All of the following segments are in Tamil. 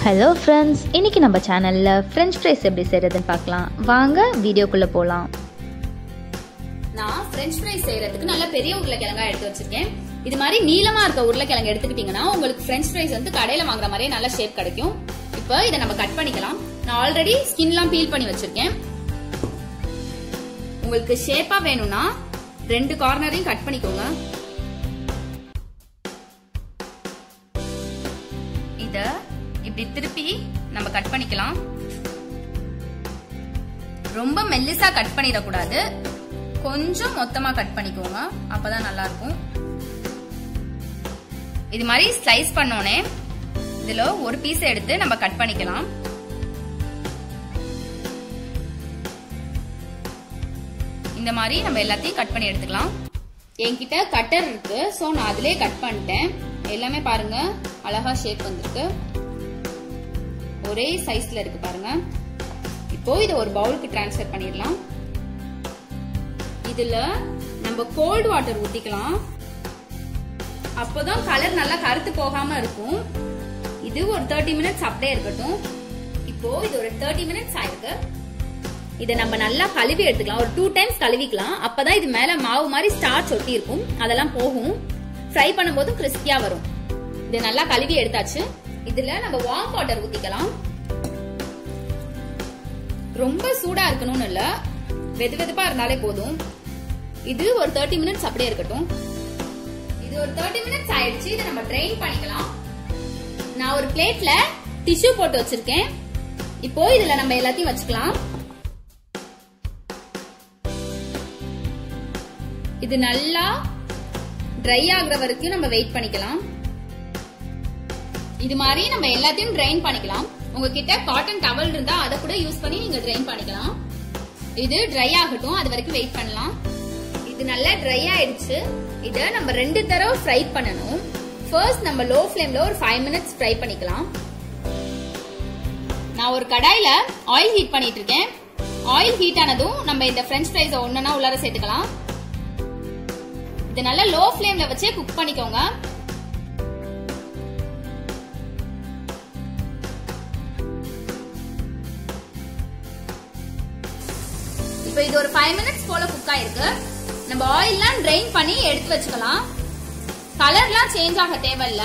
ஹலோ ஃப்ரெண்ட்ஸ் இன்னைக்கு நம்ம சேனலில் ஃப்ரெஞ்ச் ஃப்ரைஸ் எப்படி செய்கிறதுன்னு பார்க்கலாம் வாங்க வீடியோக்குள்ளே போகலாம் நான் ஃப்ரெஞ்ச் ஃப்ரைஸ் செய்யறதுக்கு நல்ல பெரிய உருளைக்கிழங்கா எடுத்து வச்சிருக்கேன் இது மாதிரி நீளமா இருக்க உருளைக்கிழங்கு எடுத்துக்கிட்டீங்கன்னா உங்களுக்கு ஃப்ரெஞ்ச் ஃப்ரைஸ் வந்து கடையில வாங்குற மாதிரியே நல்ல ஷேப் கிடைக்கும் இப்போ இதை நம்ம கட் பண்ணிக்கலாம் நான் ஆல்ரெடி ஸ்கின்லாம் பீல் பண்ணி வச்சிருக்கேன் உங்களுக்கு ஷேப்பா வேணும்னா ரெண்டு கார்னரையும் கட் பண்ணிக்கோங்க இத இப்படி திருப்பி நம்ம கட் பண்ணிக்கலாம் ரொம்ப மெல்லிசா கட் பண்ணிடக்கூடாது கொஞ்சம் மொத்தமா கட் பண்ணிக்கோங்க அப்பதான் நல்லா இருக்கும் இது மாதிரி ஸ்லைஸ் பண்ணோனே இதுல ஒரு பீஸ் எடுத்து நம்ம கட் பண்ணிக்கலாம் இந்த மாதிரி நம்ம எல்லாத்தையும் கட் பண்ணி எடுத்துக்கலாம் என்கிட்ட கட்டர் இருக்கு சோ நான் அதிலே கட் பண்ணிட்டேன் எல்லாமே பாருங்க அழகா ஷேப் வந்திருக்கு ஒரே சைஸ்ல இருக்கு பாருங்க இப்போ இதை ஒரு பவுலுக்கு டிரான்ஸ்ஃபர் பண்ணிடலாம் இதுல நம்ம கோல்டு வாட்டர் ஊத்திக்கலாம் அப்போதான் கலர் நல்லா கருத்து போகாம இருக்கும் இது ஒரு தேர்ட்டி மினிட்ஸ் அப்படியே இருக்கட்டும் இப்போ இது ஒரு தேர்ட்டி மினிட்ஸ் ஆயிருக்கு இதை நம்ம நல்லா கழுவி எடுத்துக்கலாம் ஒரு டூ டைம்ஸ் கழுவிக்கலாம் அப்பதான் இது மேல மாவு மாதிரி ஸ்டார்ச் ஒட்டி இருக்கும் அதெல்லாம் போகும் ஃப்ரை பண்ணும்போது கிறிஸ்பியா வரும் இது நல்லா கழுவி எடுத்தாச்சு இதுல நம்ம வார்ம் வாட்டர் ஊத்திக்கலாம் ரொம்ப சூடா இருக்கணும்னு இல்ல வெது வெதுப்பா இருந்தாலே போதும் இது ஒரு தேர்ட்டி மினிட்ஸ் அப்படியே இருக்கட்டும் இது ஒரு தேர்ட்டி மினிட்ஸ் ஆயிடுச்சு இதை நம்ம ட்ரெயின் பண்ணிக்கலாம் நான் ஒரு பிளேட்ல டிஷ்யூ போட்டு வச்சிருக்கேன் இப்போ இதுல நம்ம எல்லாத்தையும் வச்சுக்கலாம் இது நல்லா ட்ரை ஆகுற வரைக்கும் நம்ம வெயிட் பண்ணிக்கலாம் இது மாதிரி நம்ம எல்லாத்தையும் ட்ரைன் பண்ணிக்கலாம் உங்ககிட்ட காட்டன் டவல் இருந்தா அதை கூட யூஸ் பண்ணி நீங்க ட்ரைன் பண்ணிக்கலாம் இது ட்ரை ஆகட்டும் அது வரைக்கும் வெயிட் பண்ணலாம் இது நல்லா ட்ரை ஆயிடுச்சு இத நம்ம ரெண்டு தடவை ஃப்ரை பண்ணணும் ஃபர்ஸ்ட் நம்ம லோ ஃப்ளேம்ல ஒரு ஃபைவ் மினிட்ஸ் ஃப்ரை பண்ணிக்கலாம் நான் ஒரு கடாயில ஆயில் ஹீட் பண்ணிட்டு இருக்கேன் ஆயில் ஹீட் ஆனதும் நம்ம இந்த ஃப்ரெஞ்ச் ஃப்ரைஸ் ஒண்ணுனா உள்ளார சேர்த்துக்கலாம் இது நல்லா லோ ஃப்ளேம்ல வச்சே குக் பண்ணிக்கோங்க இப்போ இது ஒரு ஃபைவ் மினிட்ஸ் போல குக் ஆயிருக்கு நம்ம ஆயில்லாம் ட்ரெயின் பண்ணி எடுத்து வச்சுக்கலாம் கலர்லாம் சேஞ்ச் ஆக தேவையில்ல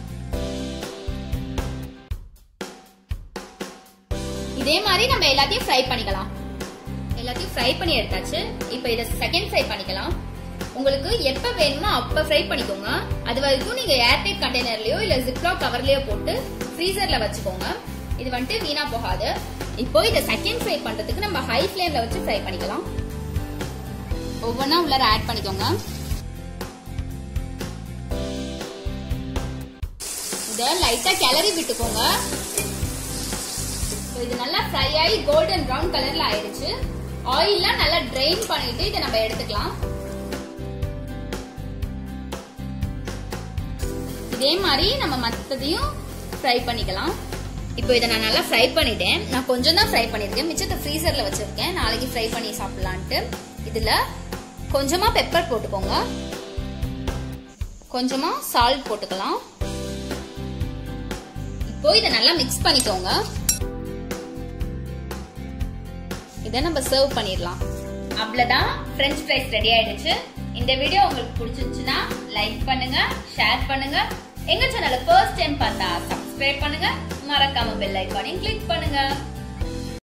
இதே மாதிரி நம்ம எல்லாத்தையும் ஃப்ரை பண்ணிக்கலாம் எல்லாத்தையும் ஃப்ரை பண்ணி எடுத்தாச்சு இப்போ இதை செகண்ட் ஃப்ரை பண்ணிக்கலாம் உங்களுக்கு எப்ப வேணுமோ அப்ப ஃப்ரை பண்ணிக்கோங்க அது வரைக்கும் நீங்க ஏர்டைட் கண்டெய்னர்லயோ இல்ல ஜிப்லாக் கவர்லயோ போட்டு ஃப்ரீசர்ல வச்சுக்கோங்க இது வந்துட்டு வீணா போகாது இப்போ இதை செகண்ட் ஃப்ரை பண்றதுக்கு நம்ம ஹை ஃப்ளேம்ல வச்சு ஃப்ரை பண்ணிக்கலாம் ஒவ்வொன்றா உள்ளார ஆட் பண்ணிக்கோங்க இத லைட்டா கிளறி விட்டுக்கோங்க இது நல்லா ஃப்ரை ஆகி கோல்டன் ப்ரௌன் கலர்ல ஆயிடுச்சு ஆயில்லாம் நல்லா ட்ரெயின் பண்ணிட்டு இதை நம்ம எடுத்துக்கலாம் இதே மாதிரி நம்ம மத்ததையும் ஃப்ரை பண்ணிக்கலாம் இப்போ இதை நான் நல்லா ஃப்ரை பண்ணிட்டேன் நான் கொஞ்சம் தான் ஃப்ரை பண்ணிருக்கேன் மிச்சத்தை ஃப்ரீசர்ல வச்சிருக்கேன் நாளைக்கு ஃப்ரை பண்ணி சாப்பிடலான்ட்டு இதுல கொஞ்சமா பெப்பர் போட்டுக்கோங்க கொஞ்சமா சால்ட் போட்டுக்கலாம் இப்போ இதை நல்லா மிக்ஸ் பண்ணிக்கோங்க இதை நம்ம சர்வ் பண்ணிடலாம் அவ்வளவுதான் ஃப்ரெஞ்ச் ஃப்ரைஸ் ரெடி ஆயிடுச்சு இந்த வீடியோ உங்களுக்கு பிடிச்சிருந்துச்சுன்னா லைக் பண்ணுங்க ஷேர் பண்ணுங்க எங்க சேனலை ஃபர்ஸ்ட் டைம் பார்த்தா சப்ஸ்கிரைப் பண்ணுங்க மறக்காம பெல் ஐக்கானையும் கிளிக் பண்ணுங்க